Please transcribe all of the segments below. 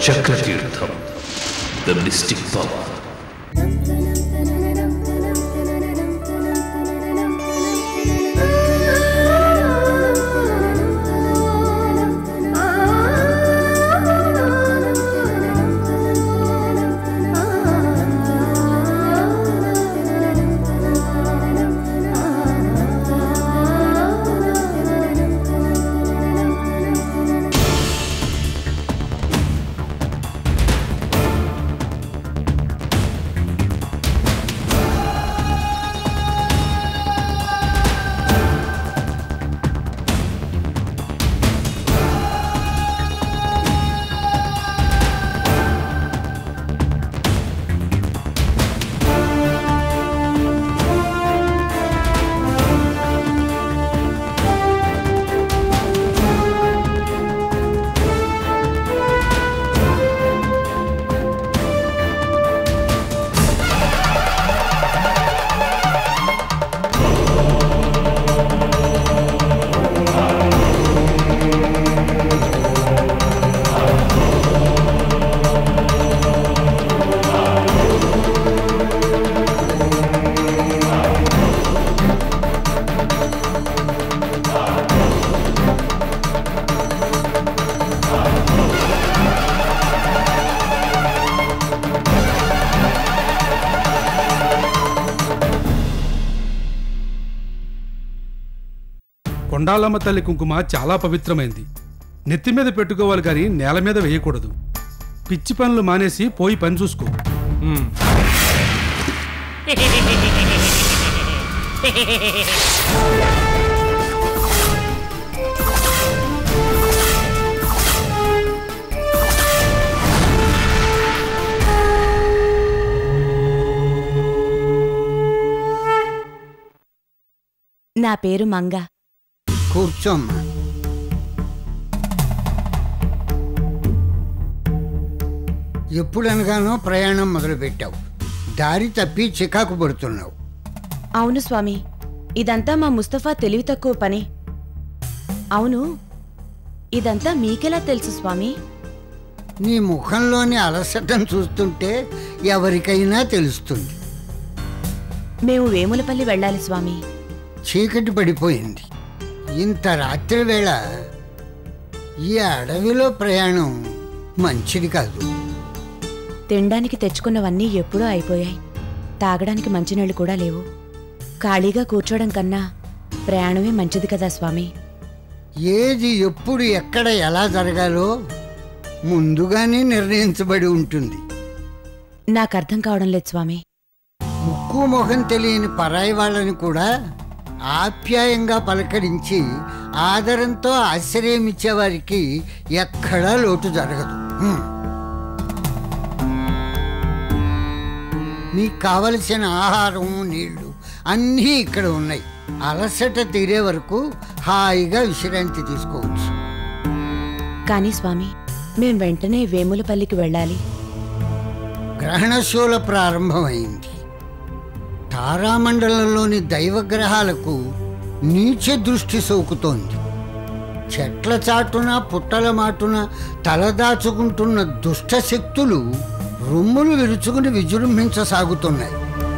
చక్రతీర్థం the mystic power Kondalamma తల్లి కుంకుమ చాలా పవిత్రమైంది నెత్తి మీద పెట్టుకోవాలి కానీ నేల మీద వేయకూడదు పిచ్చి పనులు మానేసి పోయి పని చూసుకో నా పేరు మంగ కూర్చోమ్మా ఎప్పుడనగానో ప్రయాణం మొదలుపెట్టావు దారి తప్పి చికాకు పడుతున్నావు అవును స్వామి ఇదంతా మా ముస్తఫా తెలివి తక్కువ పని అవును ఇదంతా మీకెలా తెలుసు స్వామి నీ ముఖంలోని అలసటను చూస్తుంటే ఎవరికైనా తెలుస్తుంది మేము వేములపల్లి వెళ్ళాలి స్వామి చీకటి పడిపోయింది ఇంత రాత్రి వేళ ఈ అడవిలో ప్రయాణం మంచిది కాదు తినడానికి తెచ్చుకున్నవన్నీ ఎప్పుడూ అయిపోయాయి తాగడానికి మంచినీళ్ళు కూడా లేవు ఖాళీగా కూర్చోవడం కన్నా ప్రయాణమే మంచిది కదా స్వామి ఏది ఎప్పుడు ఎక్కడ ఎలా జరగాలో ముందుగానే నిర్ణయించబడి ఉంటుంది నాకు అర్థం కావడం లేదు స్వామి ముక్కు మొహం తెలియని పరాయి వాళ్ళని కూడా ఆప్యాయంగా పలకరించి ఆదరంతో ఆశ్రయం ఇచ్చేవారికి ఎక్కడా లోటు జరగదు హ్మ్. మీకు కావలసిన ఆహారం నీళ్లు అన్నీ ఇక్కడ ఉన్నాయి అలసట తీరే వరకు హాయిగా విశ్రాంతి తీసుకోవచ్చు కానీ స్వామి మేం వెంటనే వేములపల్లికి వెళ్ళాలి గ్రహణశూల ప్రారంభమైంది తారామండలంలోని దైవగ్రహాలకు నీచ దృష్టి సోకుతోంది చెట్ల చాటున పుట్టల మాటున తలదాచుకుంటున్న దుష్ట శక్తులు రొమ్ములు విరుచుకుని విజృంభించసాగుతున్నాయి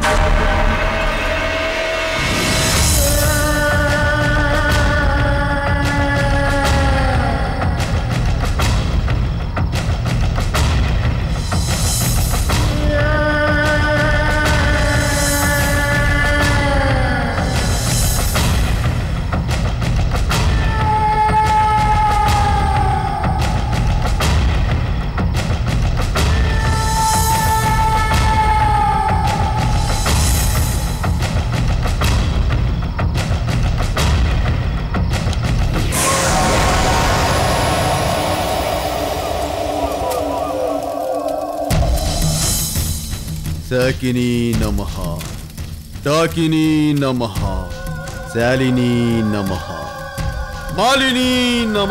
శాకిని నమ టాకిని నమ శాలిని నమ మాలిని నమ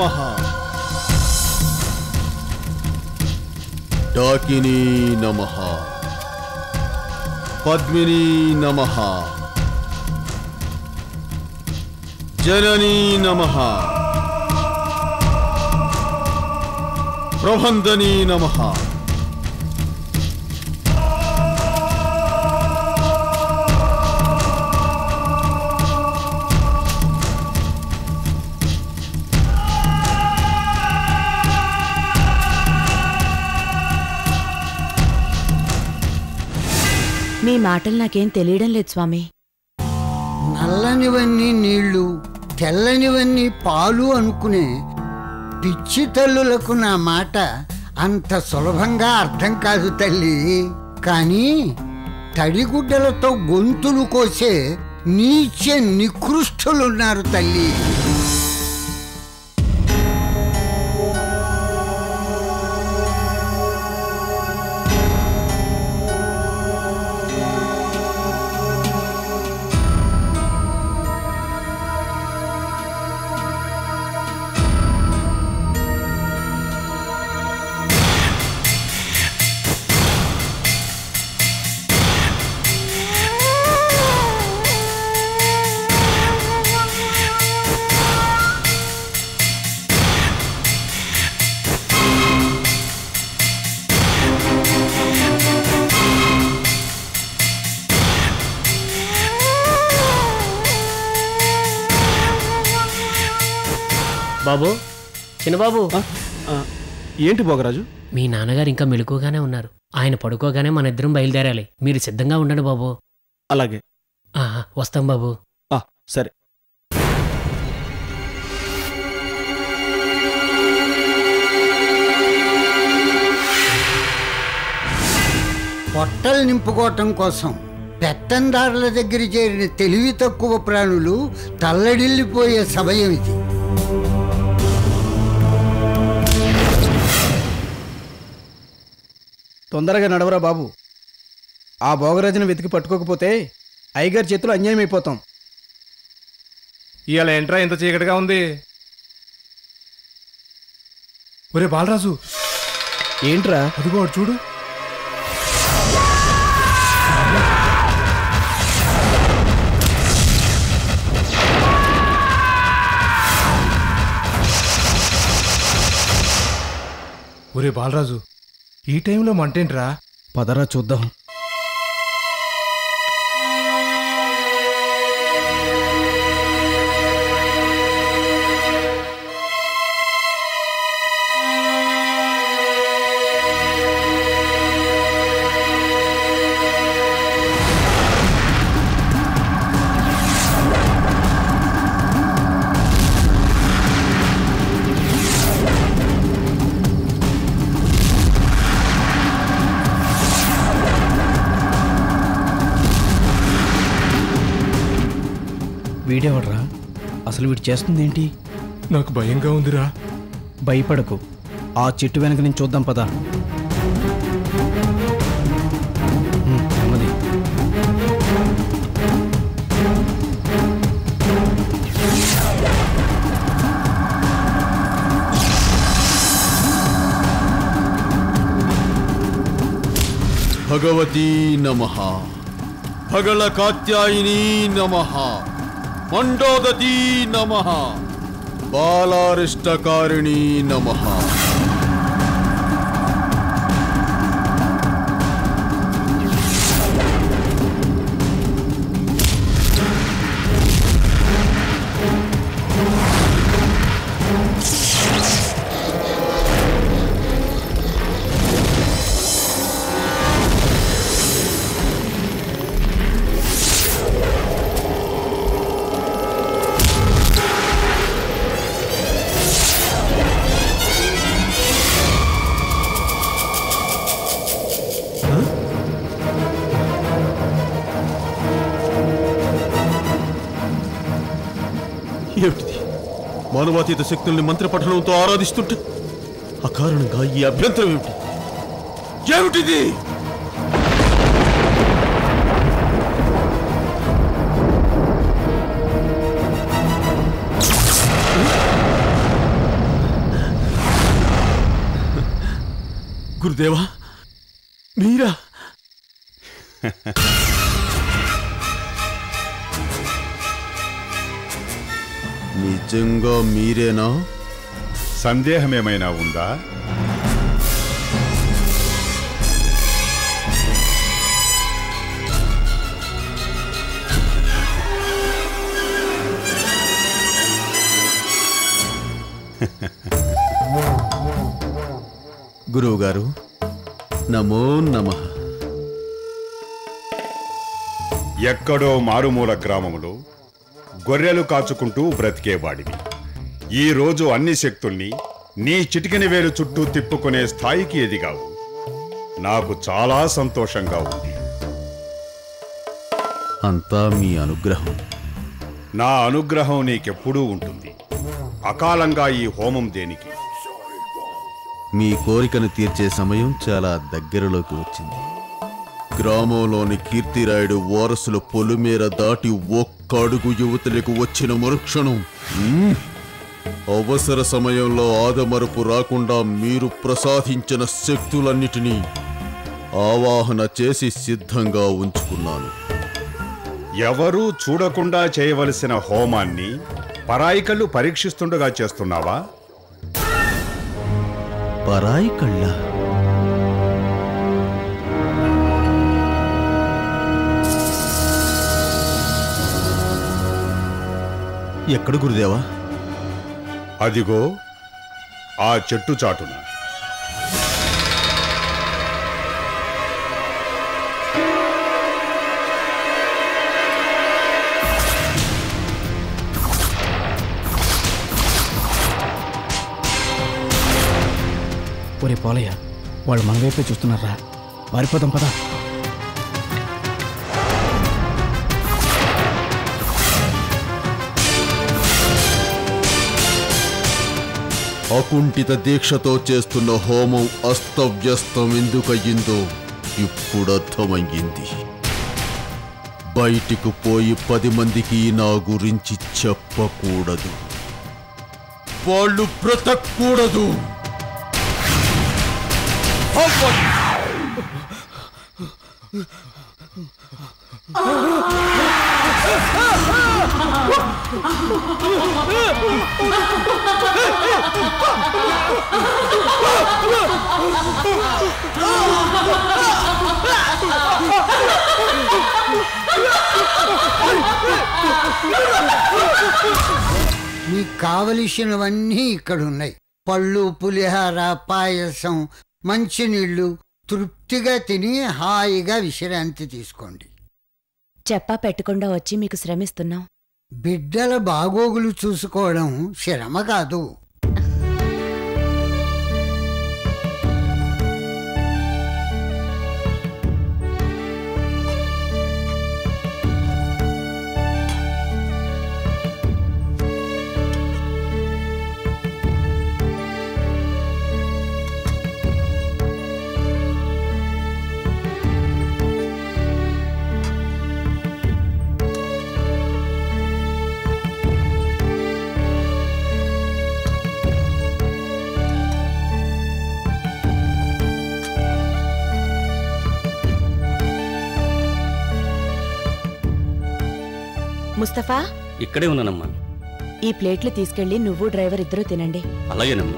టాకిని నమ పద్మిని నమ జననీ నమ ప్రభందని నమ మీ మాటలు నాకేం తెలియడం లేదు స్వామి నల్లనివన్నీ నీళ్లు తెల్లనివన్నీ పాలు అనుకునే పిచ్చి తల్లులకు నా మాట అంత సులభంగా అర్థం కాదు తల్లి కానీ తడిగుడ్డలతో గొంతులు కోసే నీచ నికృష్టులున్నారు తల్లి బాబు చిన్నబాబు ఏంటి భోగరాజు మీ నాన్నగారు ఇంకా మెలకుగానే ఉన్నారు ఆయన పడుకోగానే మన ఇద్దరం బయలుదేరాలి మీరు సిద్ధంగా ఉండండి బాబు అలాగే ఆహా, వస్తాం బాబు ఆ, సరే పొట్టలు నింపుకోవటం కోసం పెత్తందారుల దగ్గర చేరిన తెలివి తక్కువ ప్రాణులు తల్లడిల్లిపోయే సమయం ఇది తొందరగా నడవరా బాబు ఆ భోగరాజును వెతికి పట్టుకోకపోతే అయ్యగారి చేతులు అన్యాయం అయిపోతాం ఇవాళ ఏంట్రా ఇంత చీకటిగా ఉంది ఒరే బాలరాజు ఏంట్రా అదిగో అటు చూడు ఒరే బాలరాజు ఈ టైంలో మంటేంట్రా పదరా చూద్దాం వీడెవడ్రా అసలు వీడు చేస్తుంది ఏంటి నాకు భయంగా ఉందిరా భయపడకు ఆ చెట్టు వెనక నుంచి చూద్దాం పదా ఉమ్, నెమ్మది భగవతీ నమ భగళ కాత్యాయిని నమ మండోదతీ నమ బాలారిష్టకారిణీ నమ ఏమిటిది మానవాతీత శక్తుల్ని మంత్రపఠనంతో ఆరాధిస్తుంటే అకారణంగా ఈ అభ్యంతరం ఏమిటి ఏమిటిది గురుదేవా మీరా నిజంగా మీరేనా సందేహమేమైనా ఉందా గురువుగారు నమో నమః ఎక్కడో మారుమూల గ్రామములో గొర్రెలు కాచుకుంటూ బ్రతికేవాడివి ఈ రోజు అన్ని శక్తుల్ని నీ చిటికెన వేలు చుట్టూ తిప్పుకునే స్థాయికి ఎదిగావు నాకు చాలా సంతోషంగా ఉంది అంతా మీ అనుగ్రహం నా అనుగ్రహం నీకెప్పుడూ ఉంటుంది అకాలంగా ఈ హోమం దేనికి మీ కోరికను తీర్చే సమయం చాలా దగ్గరలోకి వచ్చింది గ్రామంలోని కీర్తిరాయుడు వారసుల పొలిమేర దాటి ఒక్క అడుగు యువతలకు వచ్చిన మరుక్షణం మ్మ్! అవసర సమయంలో ఆదమరపు రాకుండా మీరు ప్రసాదించిన శక్తులన్నిటినీ ఆవాహన చేసి సిద్ధంగా ఉంచుకున్నాను ఎవరూ చూడకుండా చేయవలసిన హోమాన్ని పరాయికళ్ళు పరీక్షిస్తుండగా చేస్తున్నావా పరాయి కళ్ళ ఎక్కడ గురుదేవా అదిగో ఆ చెట్టు చాటున ఒరే పోలయ్య వాళ్ళు మన వైపే చూస్తున్నారా పారిపోదాం పదా అకుంఠిత దీక్షతో చేస్తున్న హోమం అస్తవ్యస్తం ఎందుకయ్యిందో ఇప్పుడు అర్థమయ్యింది బయటికి పోయి పది మందికి నా గురించి చెప్పకూడదు వాళ్ళు బ్రతకూడదు మీకు కావలసినవన్నీ ఇక్కడ ఉన్నాయి పళ్ళు పులిహార పాయసం మంచినీళ్ళు తృప్తిగా తిని హాయిగా విశ్రాంతి తీసుకోండి చెప్పా పెట్టకుండా వచ్చి మీకు శ్రమిస్తున్నాం బిడ్డల బాగోగులు చూసుకోవడం శ్రమ కాదు ముస్తఫా ఇక్కడే ఉన్నానమ్మా ఈ ప్లేట్లు తీసుకెళ్లి నువ్వు డ్రైవర్ ఇద్దరూ తినండి అలాగేనమ్మా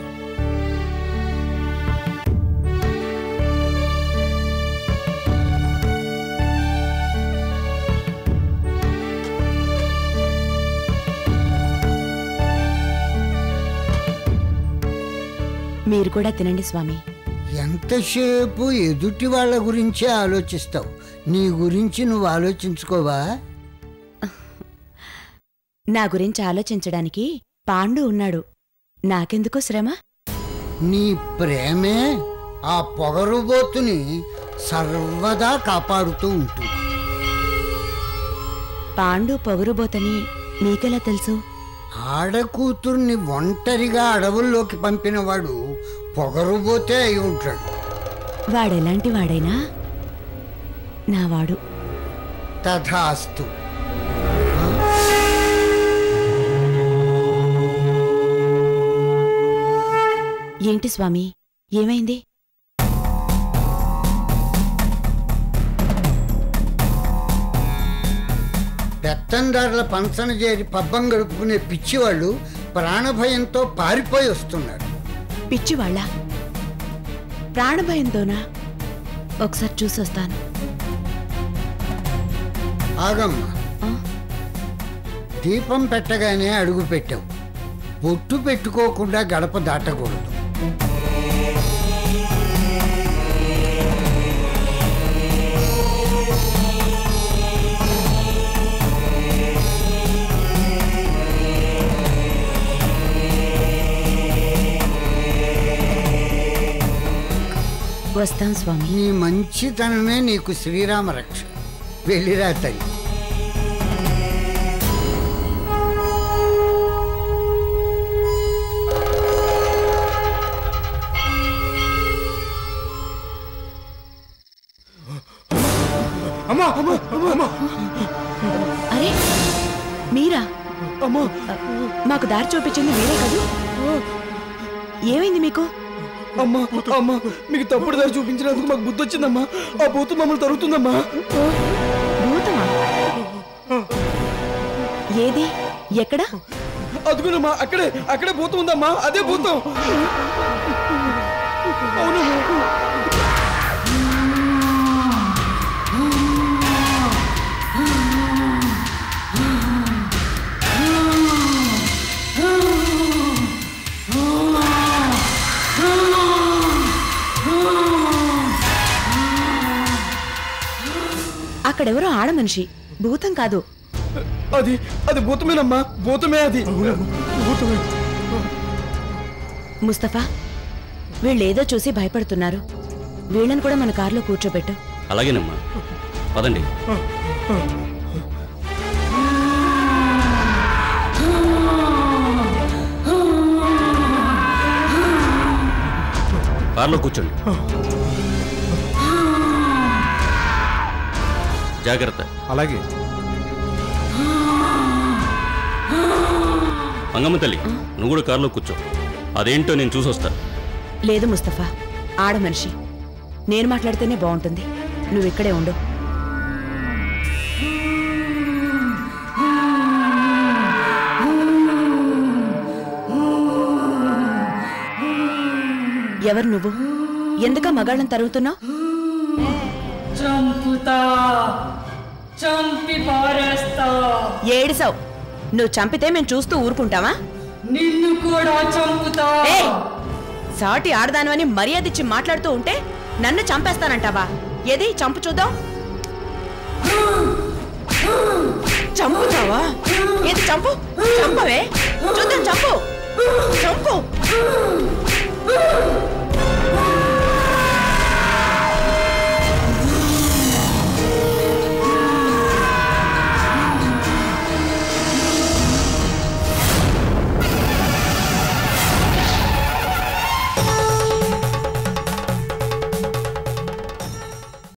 మీరు కూడా తినండి స్వామి ఎంతసేపు ఎదుటి వాళ్ళ గురించే ఆలోచిస్తావు నీ గురించి నువ్వు ఆలోచించుకోవా నా గురించి ఆలోచించడానికి పాండు ఉన్నాడు నాకెందుకు శ్రమ నీ ప్రేమే ఆ పొగరుబోతుని సర్వదా కాపాడుతూ ఉంటుంది పాండు పొగరుబోతని మీకెలా తెలుసు ఆడకూతుర్ని ఒంటరిగా అడవుల్లోకి పంపినవాడు పొగరుబోతే అయి ఉంటాడు వాడెలాంటి వాడైనా నావాడు తథాస్తు ఏంటి స్వామి ఏమైంది పెత్తందారుల పంచన చేరి పబ్బం గడుపుకునే పిచ్చివాళ్ళు ప్రాణభయంతో పారిపోయి వస్తున్నారు పిచ్చివాళ్ళ ప్రాణభయంతోనా ఒకసారి చూసొస్తాను ఆగమ్మా ఆ? దీపం పెట్టగానే అడుగు పెట్టావు బొట్టు పెట్టుకోకుండా గడప దాటకూడదు వస్తాం స్వామి నీ మంచితనమే నీకు శ్రీరామ రక్ష వెళ్ళిరా తల్లి అమ్మా అమ్మా అమ్మా అరే మీరా అమ్మా మాకు దారి చూపించింది మీరే కదూ ఏమైంది మీకు అమ్మా అమ్మా మీకు తప్పుడు దారి చూపించినందుకు మాకు బుద్ధి వచ్చిందమ్మా ఆ భూతం మమ్మల్ని తరుగుతుందమ్మా భూతమా ఏది ఎక్కడ అదుగునమ్మా అక్కడే అక్కడే భూతం ఉందమ్మా అదే భూతం అవునమ్మా అక్కడెవరో ఆడ మనిషి భూతం కాదు అది అది భూతమేనమ్మా భూతమే అది భూతమే ముస్తఫా వీళ్ళేదో చూసి భయపడుతున్నారు వీళ్ళని కూడా మన కారులో కూర్చోబెట్టు అలాగేనమ్మా పదండి కార్లో కూర్చోండి జాగ్రత్త అలాగే మంగమ్మ తల్లి నువ్వు కూడా కారులో కూర్చో అదేంటో నేను చూసొస్తా లేదు ముస్తఫా ఆడ మనిషి నేను మాట్లాడితేనే బాగుంటుంది నువ్వు ఇక్కడే ఉండు ఎవరు నువ్వు ఎందుక మగాళ్ళని తరుగుతున్నావు చంపుతా చంపి పారేస్తా ఏడిసావు నువ్వు చంపితే మేము చూస్తూ ఊరుకుంటావా నిన్ను కూడా చంపుతా ఏయ్! సాటి ఆడదానివని మర్యాద ఇచ్చి మాట్లాడుతూ ఉంటే నన్ను చంపేస్తానంటావా ఏది చంపు చూద్దాం చంపుతావా ఏది చంపు చంపవే చూద్దాం చంపు చంపు